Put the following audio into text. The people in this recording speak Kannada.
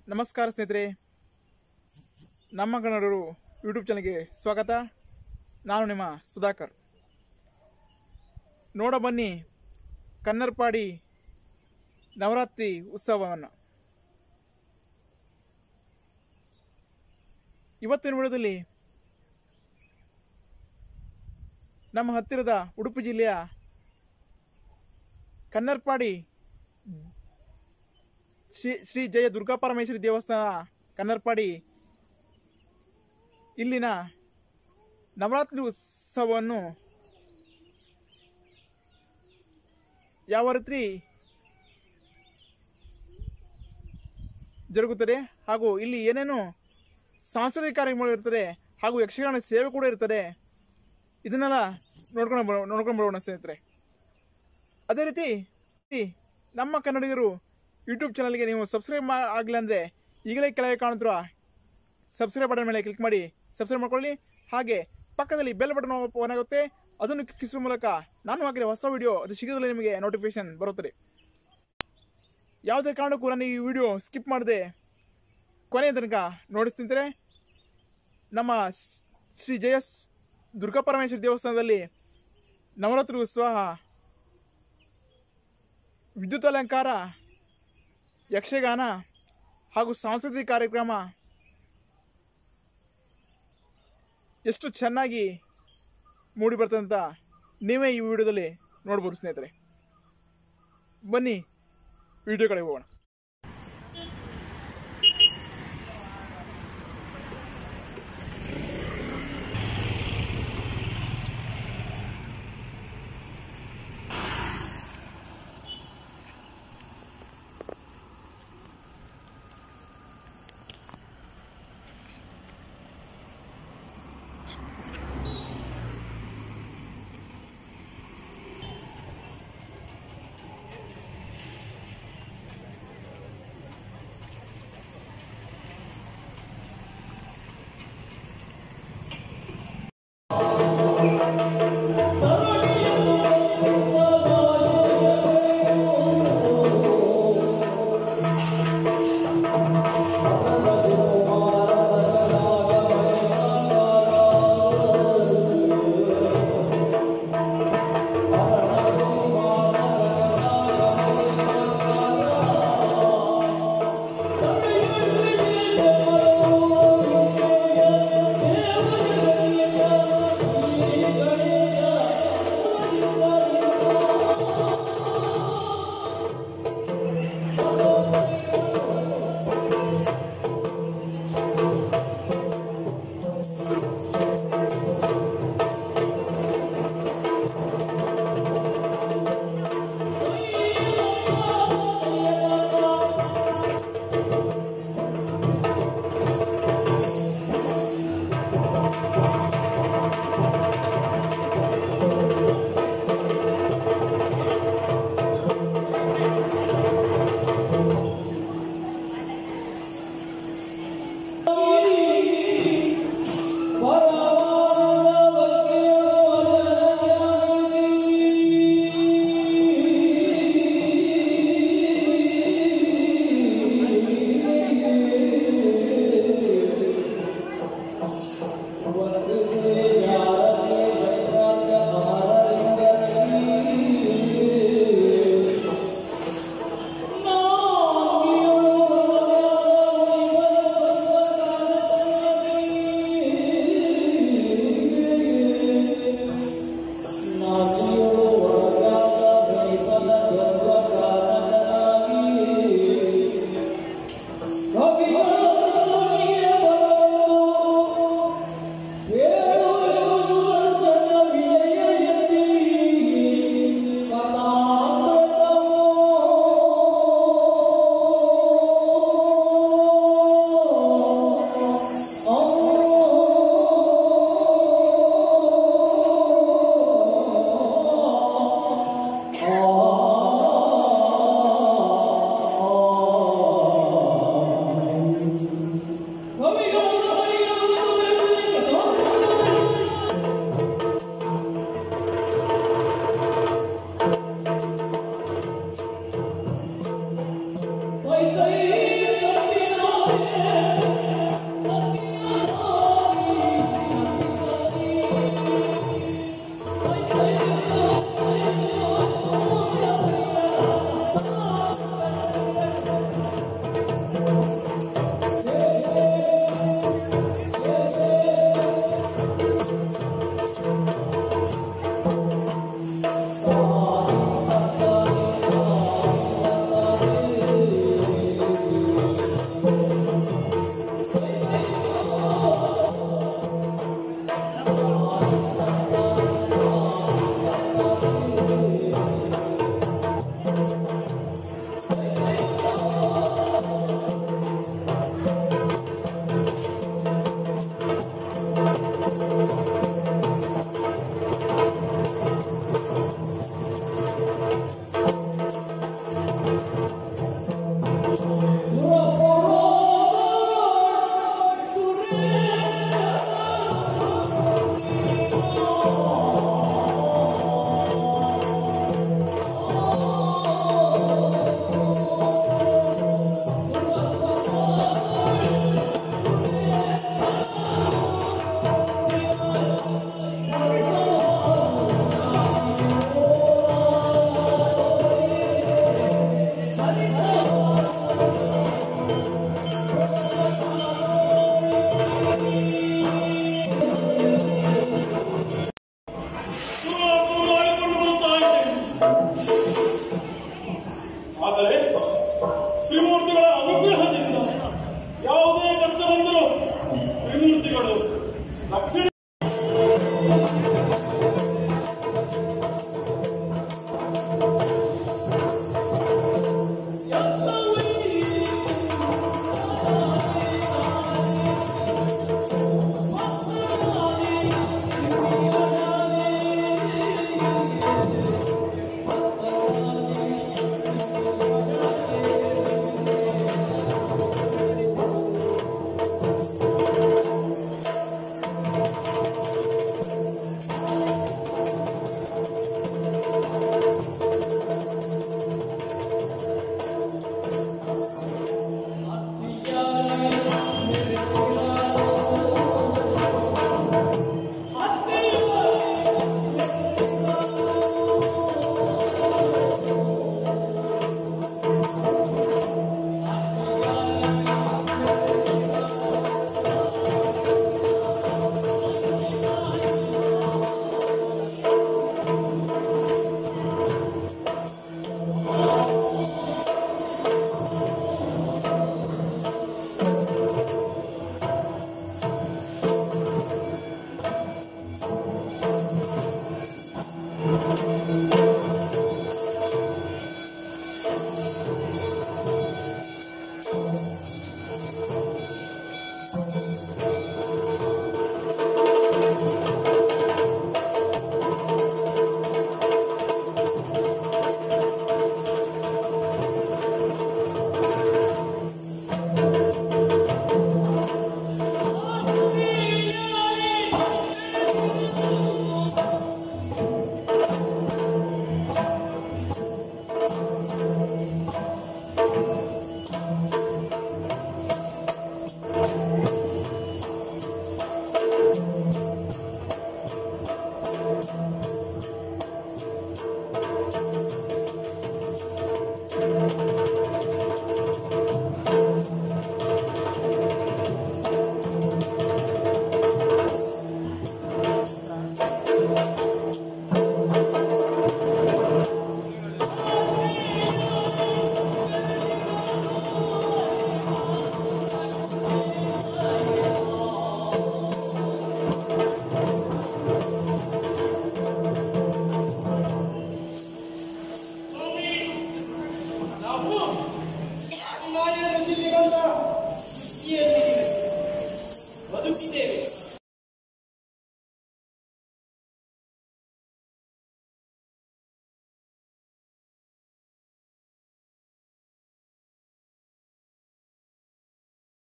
ನಮಸ್ಕಾರ ಸ್ನೇಹಿತರೆ ನಮ್ಮ ಕನ್ನಡರು ಯೂಟ್ಯೂಬ್ ಚಾನಲ್ಗೆ ಸ್ವಾಗತ ನಾನು ನಿಮ್ಮ ಸುಧಾಕರ್ ನೋಡ ಬನ್ನಿ ಕನ್ನರ್ಪಾಡಿ ನವರಾತ್ರಿ ಉತ್ಸವವನ್ನು ಇವತ್ತಿನ ವಿಡಿಯೋದಲ್ಲಿ ನಮ್ಮ ಹತ್ತಿರದ ಉಡುಪಿ ಜಿಲ್ಲೆಯ ಕನ್ನರ್ಪಾಡಿ ಶ್ರೀ ಶ್ರೀ ಜಯ ದುರ್ಗಾ ಪರಮೇಶ್ವರಿ ದೇವಸ್ಥಾನ ಕನ್ನರ್ಪಾಡಿ ಇಲ್ಲಿನ ನವರಾತ್ರಿ ಉತ್ಸವವನ್ನು ಯಾವ ರೀತಿ ಜರುಗುತ್ತದೆ ಹಾಗೂ ಇಲ್ಲಿ ಏನೇನು ಸಾಂಸ್ಕೃತಿಕ ಕಾರ್ಯಕ್ರಮಗಳು ಇರ್ತದೆ ಹಾಗೂ ಯಕ್ಷಗಾನ ಸೇವೆ ಕೂಡ ಇರ್ತದೆ ಇದನ್ನೆಲ್ಲ ನೋಡ್ಕೊಂಡು ಬರೋ ನೋಡ್ಕೊಂಡು ಬರೋಣ ಸ್ನೇಹಿತರೆ ಅದೇ ರೀತಿ ಈ ನಮ್ಮ ಕನ್ನಡಿಗರು ಯೂಟ್ಯೂಬ್ ಚಾನಲ್ಗೆ ನೀವು ಸಬ್ಸ್ಕ್ರೈಬ್ ಮಾ ಆಗಲಿಲ್ಲ ಅಂದರೆ ಈಗಲೇ ಕೆಳಗೆ ಕಾಣುತ್ತಿರುವ ಸಬ್ಸ್ಕ್ರೈಬ್ ಬಟನ್ ಮೇಲೆ ಕ್ಲಿಕ್ ಮಾಡಿ ಸಬ್ಸ್ಕ್ರೈಬ್ ಮಾಡ್ಕೊಳ್ಳಿ ಹಾಗೆ ಪಕ್ಕದಲ್ಲಿ ಬೆಲ್ ಬಟನ್ ಓಪನ್ ಆಗುತ್ತೆ ಅದನ್ನು ಕ್ಲಿಕ್ಕಿಸುವ ಮೂಲಕ ನಾನು ಹಾಕಿದ ಹೊಸ ವಿಡಿಯೋ ಅದು ಶೀಘ್ರದಲ್ಲೇ ನಿಮಗೆ ನೋಟಿಫಿಕೇಶನ್ ಬರುತ್ತದೆ ಯಾವುದೇ ಕಾರಣಕ್ಕೂ ನಾನು ಈ ವಿಡಿಯೋ ಸ್ಕಿಪ್ ಮಾಡದೆ ಕೊನೆಯ ತನಕ ನೋಡಿಸ್ತಿಂತಾರೆ ನಮ್ಮ ಶ್ರೀ ಜಯ ದುರ್ಗಾ ಪರಮೇಶ್ವರಿ ದೇವಸ್ಥಾನದಲ್ಲಿ ನವರಾತ್ರಿ ಉತ್ಸವ ವಿದ್ಯುತ್ ಅಲಂಕಾರ ಯಕ್ಷಗಾನ ಹಾಗೂ ಸಾಂಸ್ಕೃತಿಕ ಕಾರ್ಯಕ್ರಮ ಎಷ್ಟು ಚೆನ್ನಾಗಿ ಮೂಡಿ ಬರ್ತದೆ ಅಂತ ನೀವೇ ಈ ವಿಡಿಯೋದಲ್ಲಿ ನೋಡ್ಬೋದು ಸ್ನೇಹಿತರೆ ಬನ್ನಿ ವಿಡಿಯೋ ಕಡೆ ಹೋಗೋಣ